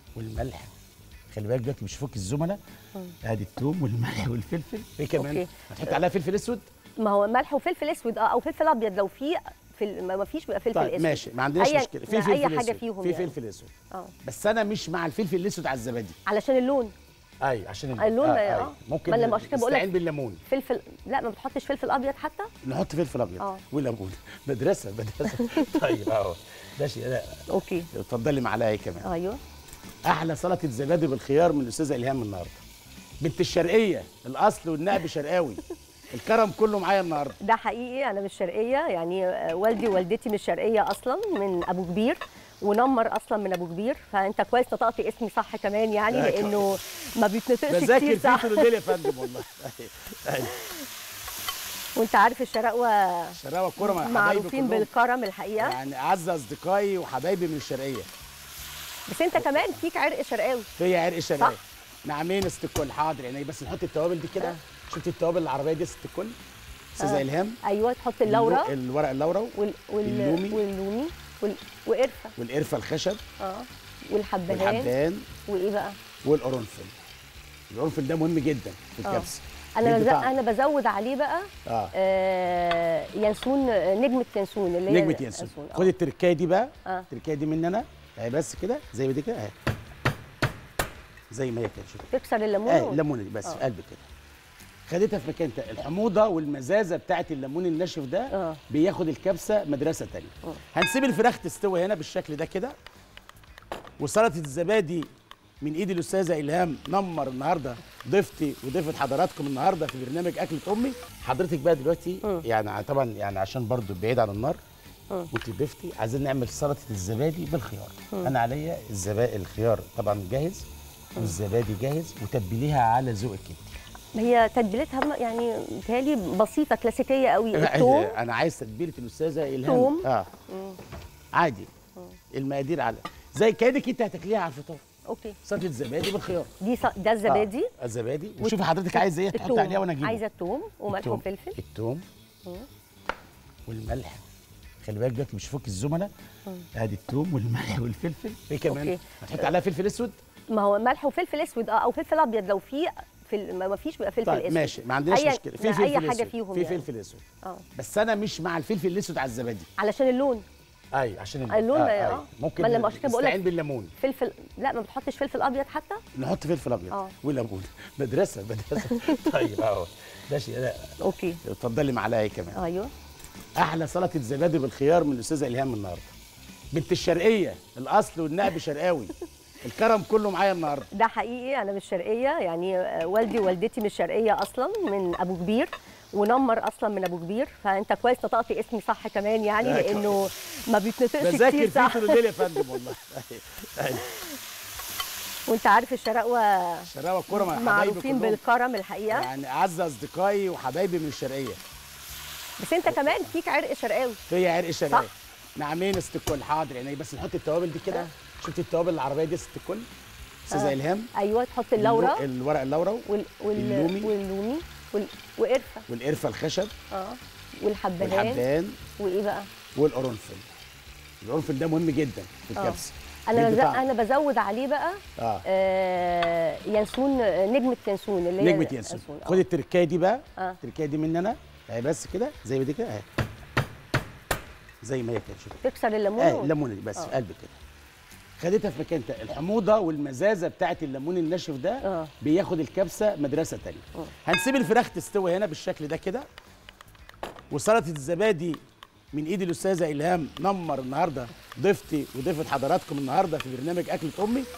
والملح خلي بالك دلوقتي بيشوفوك الزملاء ادي الثوم والملح والفلفل ايه كمان أوكي. هتحط عليها فلفل اسود ما هو ملح وفلفل اسود اه او فلفل ابيض لو في في ما فيش بيبقى فلفل طيب اسود ماشي ما عندناش أي- مشكله في لا، فلفل اي حاجه اسود فيهم في يعني. فلفل اسود اه بس انا مش مع الفلفل الاسود على الزبادي علشان اللون ايوه عشان اللون ما- أيوة. آه. ممكن ما أنا عشان كده بقول لك- نستعين بالليمون فلفل لا ما بتحطش فلفل ابيض حتى نحط فلفل ابيض آه. وليمون مدرسه مدرسه طيب اهو ماشي لا اوكي اتفضلي معلقه كمان ايوه احلى سلطه زبادي بالخيار من الاستاذه الهام النهارده بنت الشرقيه الاصل والنقب شرقاوي الكرم كله معايا النهارده ده حقيقي انا مش شرقيه يعني آه، والدي ووالدتي مش شرقيه اصلا من ابو كبير ونمر اصلا من ابو كبير فانت كويس نطقت اسمي صح كمان يعني لا، لانه ما بيتنطقش بذاكر كتير فيه صح طول الليل يا فندم والله أيوة. أيوة. وانت عارف الشراقوه شراوه الكوره مع حبايبي معروفين كلهم. بالكرم الحقيقه يعني اعز اصدقائي وحبايبي من الشرقيه بس انت كمان فيك عرق شرقاوي فيا عرق شرقيه صح. نعمين يا ست الكل حاضر يعني بس نحط التوابل دي كده شفتي التوابل العربيه دي يا ست الكل استاذه آه. الهام ايوه تحط اللورة اللو- الورق اللورا وال... وال... اللومي. واللومي وال... وقرفه والقرفه الخشب اه والحبهان والحبان وايه بقى والقرنفل القرنفل ده مهم جدا في آه. الكبسه انا بيدي بز... طعم. انا بزود عليه بقى اه آه ينسون نجمه ينسون اللي هي نجمه ينسون آه. خد التركايه دي بقى آه. التركايه دي مني انا اهي بس كده زي ما دي كده اهي زي ما هي كده شوف تكسر الليمون اهي وت- الليمونه دي بس آه. في قلب كده خدتها في مكان تاني الحموضه والمزازه بتاعت الليمون الناشف ده آه. بياخد الكبسه مدرسه تانية هنسيب الفراخ تستوي هنا بالشكل ده كده وسلطه الزبادي من ايد الاستاذه الهام نمر النهارده ضيفتي وضيفه حضراتكم النهارده في برنامج اكله امي حضرتك بقى دلوقتي يعني طبعا يعني عشان برضو بعيد عن النار وانت ضيفتي عايزين نعمل سلطه الزبادي بالخيار انا عليا الزبادي الخيار طبعا جاهز والزبادي جاهز وتبليها على ذوقك انت هي تتبيلتها م- يعني بتهيألي بسيطه كلاسيكيه قوي الثوم انا عايز تتبيله الاستاذه الهام توم. اه عادي المقادير على زي كانك انت هتاكليها على الفطار اوكي سلطه زبادي بالخيار دي ص... ده الزبادي آه. الزبادي وشوفي حضرتك عايز ايه تحط الثوم. عليها وانا اجيبه عايزه الثوم وملح التوم. وفلفل التوم والملح خلي بالك دلوقتي بيشوفوك الزملاء ادي التوم والملح والفلفل ايه كمان أوكي. هتحط عليها فلفل اسود ما هو ملح وفلفل اسود اه او فلفل ابيض لو في في ما فيش بيبقى فلفل طيب اسود ماشي ما عندناش أي- مشكله في لا، فلفل اي حاجه اسود فيهم في يعني. فلفل اسود اه بس انا مش مع الفلفل الاسود على الزبادي علشان اللون ايوه عشان اللون ما- أيوة. آه. ممكن ما أنا عشان كده بقول لك- نستعين بالليمون فلفل لا ما بتحطش فلفل ابيض حتى نحط فلفل ابيض آه. وليمون مدرسه مدرسه طيب اهو ماشي لا اوكي اتفضلي معلقه كمان ايوه احلى سلطه زبادي بالخيار من الاستاذه الهام النهارده بنت الشرقيه الاصل والنقب شرقاوي الكرم كله معايا النهارده ده حقيقي انا مش شرقيه يعني آه، والدي ووالدتي مش شرقيه اصلا من ابو كبير ونمر اصلا من ابو كبير فانت كويس نطقت اسمي صح كمان يعني لا، لانه ما بيتنطقش بذاكر كتير فيه صح طول الليل يا فندم والله أيوة. أيوة. وانت عارف الشراقوه شراوه الكوره مع حبايبي معروفين كلهم. بالكرم الحقيقه يعني اعز اصدقائي وحبايبي من الشرقيه بس انت كمان فيك عرق شرقاوي فيا عرق شرقيه صح. نعمين يا ست الكل حاضر يعني بس نحط التوابل دي كده شفتي التوابل العربيه دي يا ست الكل استاذه الهام ايوه تحط اللورة اللو- الورق اللورا وال... وال... اللومي. واللومي وال... وقرفه والقرفه الخشب اه والحبهان والحبان وايه بقى والقرنفل القرنفل ده مهم جدا في آه. الكبسه انا بيدي بز... طعم. انا بزود عليه بقى اه آه ينسون نجمه ينسون اللي هي نجمه ينسون آه. خد التركايه دي بقى آه. التركايه دي مني انا اهي بس كده زي ما دي كده اهي زي ما هي كده شوف تكسر الليمون اهي وت- الليمونه دي بس آه. في قلب كده خدتها في مكان تاني الحموضه والمزازه بتاعت الليمون الناشف ده آه. بياخد الكبسه مدرسه تانية هنسيب الفراخ تستوي هنا بالشكل ده كده وسلطه الزبادي من ايد الاستاذه الهام نمر النهارده ضيفتي وضيفه حضراتكم النهارده في برنامج اكله امي